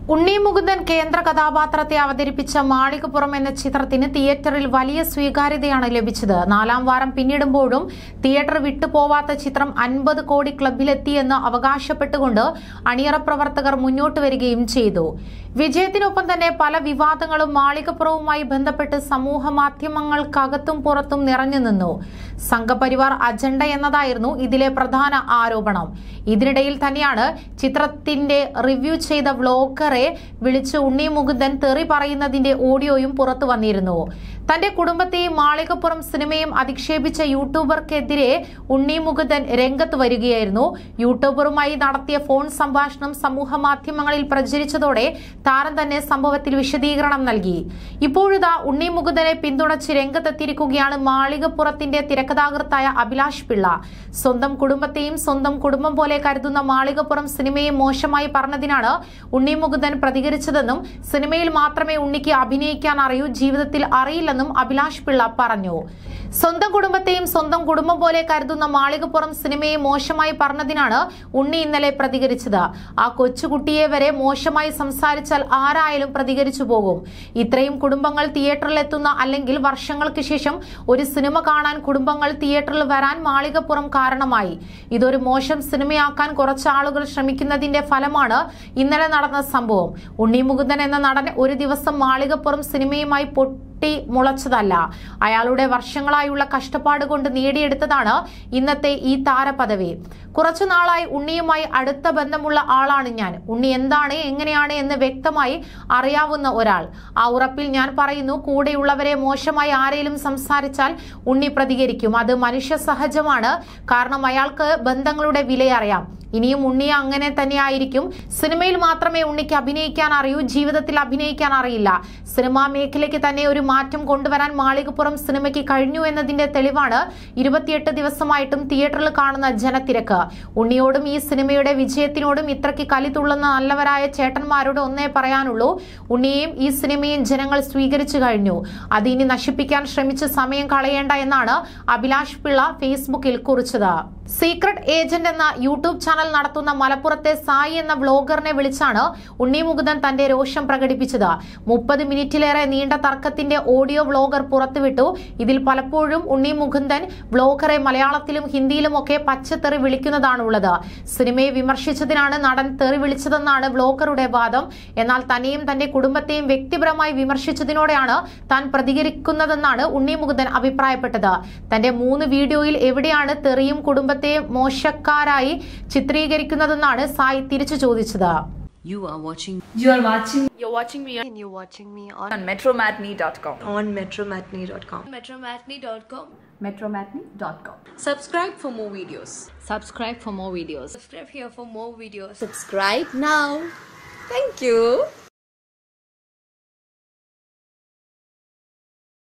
ഉണ്ണി മുകുന്ദൻ കേന്ദ്ര കഥാപാത്രത്തെ അവതരിപ്പിച്ച മാളികപ്പുറം എന്ന ചിത്രത്തിന് തിയേറ്ററിൽ വലിയ സ്വീകാര്യതയാണ് ലഭിച്ചത് നാലാം വാരം പിന്നിടുമ്പോഴും തിയേറ്റർ വിട്ടുപോവാത്ത ചിത്രം അൻപത് കോടി ക്ലബിലെത്തിയെന്ന് അവകാശപ്പെട്ടുകൊണ്ട് അണിയറ പ്രവർത്തകർ മുന്നോട്ട് വരികയും ചെയ്തു വിജയത്തിനൊപ്പം തന്നെ പല വിവാദങ്ങളും മാളികപ്പുറവുമായി ബന്ധപ്പെട്ട് സമൂഹ മാധ്യമങ്ങൾക്കകത്തും പുറത്തും നിറഞ്ഞു നിന്നു സംഘപരിവാർ അജണ്ട എന്നതായിരുന്നു ഇതിലെ പ്രധാന ആരോപണം ഇതിനിടയിൽ തന്നെയാണ് ചിത്രത്തിന്റെ റിവ്യൂ ചെയ്ത വ്ലോഗറെ വിളിച്ച് ഉണ്ണി മുകുന്ദൻ തെറി പറയുന്നതിന്റെ ഓഡിയോയും പുറത്തു വന്നിരുന്നു തന്റെ കുടുംബത്തെയും മാളികപ്പുറം സിനിമയും അധിക്ഷേപിച്ച യൂട്യൂബർക്കെതിരെ ഉണ്ണി മുകുന്ദൻ രംഗത്ത് വരികയായിരുന്നു യൂട്യൂബറുമായി നടത്തിയ ഫോൺ സംഭാഷണം സമൂഹ മാധ്യമങ്ങളിൽ പ്രചരിച്ചതോടെ താരം തന്നെ സംഭവത്തിൽ വിശദീകരണം നൽകി ഇപ്പോഴിതാ ഉണ്ണി മുകുന്ദനെ പിന്തുണച്ച് രംഗത്തെത്തിയിരിക്കുകയാണ് മാളികപ്പുറത്തിന്റെ തിരക്കഥാകൃത്തായ അഭിലാഷ് പിള്ള സ്വന്തം കുടുംബത്തെയും സ്വന്തം കുടുംബം പോലെ കരുതുന്ന മാളികപ്പുറം സിനിമയും മോശമായി പറഞ്ഞതിനാണ് ഉണ്ണി മുകുന്ദൻ പ്രതികരിച്ചതെന്നും സിനിമയിൽ മാത്രമേ ഉണ്ണിക്ക് അഭിനയിക്കാൻ അറിയൂ ജീവിതത്തിൽ അറിയില്ലെന്നും അഭിലാഷ് പിള്ള പറഞ്ഞു സ്വന്തം കുടുംബത്തെയും സ്വന്തം കുടുംബം പോലെ കരുതുന്ന മാളികപ്പുറം സിനിമയെ മോശമായി പറഞ്ഞതിനാണ് ഉണ്ണി ഇന്നലെ പ്രതികരിച്ചത് ആ കൊച്ചുകുട്ടിയെ വരെ മോശമായി സംസാരിച്ചാൽ ആരായാലും പ്രതികരിച്ചു പോകും ഇത്രയും കുടുംബങ്ങൾ തിയേറ്ററിൽ എത്തുന്ന അല്ലെങ്കിൽ വർഷങ്ങൾക്ക് ശേഷം ഒരു സിനിമ കാണാൻ കുടുംബങ്ങൾ തിയേറ്ററിൽ വരാൻ മാളികപ്പുറം കാരണമായി ഇതൊരു മോശം സിനിമയാക്കാൻ കുറച്ച് ആളുകൾ ശ്രമിക്കുന്നതിന്റെ ഫലമാണ് ഇന്നലെ നടന്ന സംഭവം ഉണ്ണി മുകുന്ദൻ എന്ന നടൻ ഒരു ദിവസം മാളികപ്പുറം സിനിമയുമായി പൊട്ടി മുളച്ചതല്ല അയാളുടെ വർഷങ്ങളായുള്ള കഷ്ടപ്പാട് കൊണ്ട് നേടിയെടുത്തതാണ് ഇന്നത്തെ ഈ താരപദവി കുറച്ചു നാളായി ഉണ്ണിയുമായി അടുത്ത ബന്ധമുള്ള ആളാണ് ഞാൻ ഉണ്ണി എന്താണ് എങ്ങനെയാണ് എന്ന് വ്യക്തമായി അറിയാവുന്ന ഒരാൾ ആ ഉറപ്പിൽ ഞാൻ പറയുന്നു കൂടെയുള്ളവരെ മോശമായി ആരെങ്കിലും സംസാരിച്ചാൽ ഉണ്ണി പ്രതികരിക്കും അത് മനുഷ്യ സഹജമാണ് കാരണം അയാൾക്ക് ബന്ധങ്ങളുടെ വിലയറിയാം ഇനിയും ഉണ്ണി അങ്ങനെ തന്നെയായിരിക്കും സിനിമയിൽ മാത്രമേ ഉണ്ണിക്ക് അഭിനയിക്കാൻ അറിയൂ ജീവിതത്തിൽ അഭിനയിക്കാൻ അറിയില്ല സിനിമാ മേഖലയ്ക്ക് തന്നെ ഒരു മാറ്റം കൊണ്ടുവരാൻ മാളികപ്പുറം സിനിമയ്ക്ക് കഴിഞ്ഞു എന്നതിന്റെ തെളിവാണ് ഇരുപത്തിയെട്ട് ദിവസമായിട്ടും തിയേറ്ററിൽ കാണുന്ന ജനത്തിരക്ക് ഉണ്ണിയോടും ഈ സിനിമയുടെ വിജയത്തിനോടും ഇത്രയ്ക്ക് കലിതുള്ളുന്ന നല്ലവരായ ചേട്ടന്മാരോട് ഒന്നേ പറയാനുള്ളൂ ഉണ്ണിയെയും ഈ സിനിമയും ജനങ്ങൾ സ്വീകരിച്ചു കഴിഞ്ഞു അത് ഇനി നശിപ്പിക്കാൻ ശ്രമിച്ച് സമയം കളയേണ്ട എന്നാണ് അഭിലാഷ് പിള്ള ഫേസ്ബുക്കിൽ കുറിച്ചത് സീക്രട്ട് ഏജന്റ് എന്ന യൂട്യൂബ് ചാനൽ നടത്തുന്ന മലപ്പുറത്തെ സായി എന്ന വ്ലോഗറിനെ വിളിച്ചാണ് ഉണ്ണി മുകുന്ദൻ തന്റെ രോഷം പ്രകടിപ്പിച്ചത് മുപ്പത് മിനിറ്റിലേറെ നീണ്ട തർക്കത്തിന്റെ ഓഡിയോ വ്ലോഗർ പുറത്തുവിട്ടു ഇതിൽ പലപ്പോഴും ഉണ്ണി മുകുന്ദൻ വ്ലോഗറെ മലയാളത്തിലും ഹിന്ദിയിലും ഒക്കെ പച്ചത്തെറി വിളിക്കുന്നതാണുള്ളത് സിനിമയെ വിമർശിച്ചതിനാണ് നടൻ തെറി വിളിച്ചതെന്നാണ് വ്ലോഗറുടെ വാദം എന്നാൽ തന്നെയും തന്റെ കുടുംബത്തെയും വ്യക്തിപരമായി വിമർശിച്ചതിനോടെയാണ് താൻ പ്രതികരിക്കുന്നതെന്നാണ് ഉണ്ണി മുകുന്ദൻ അഭിപ്രായപ്പെട്ടത് തന്റെ മൂന്ന് വീഡിയോയിൽ എവിടെയാണ് തെറിയും കുടുംബത്തെ മോശക്കാരായി ചിത്രീകരിക്കുന്നതെന്നാണ് സായി തിരിച്ചു ചോദിച്ചത് You are watching You are watching You're watching me on, and you're watching me on, on metromatney.com. on metromatney.com. metromatney.com. Metromatney.com. subscribe for more videos subscribe for more videos Subscribe here for more videos. Subscribe now. Thank you.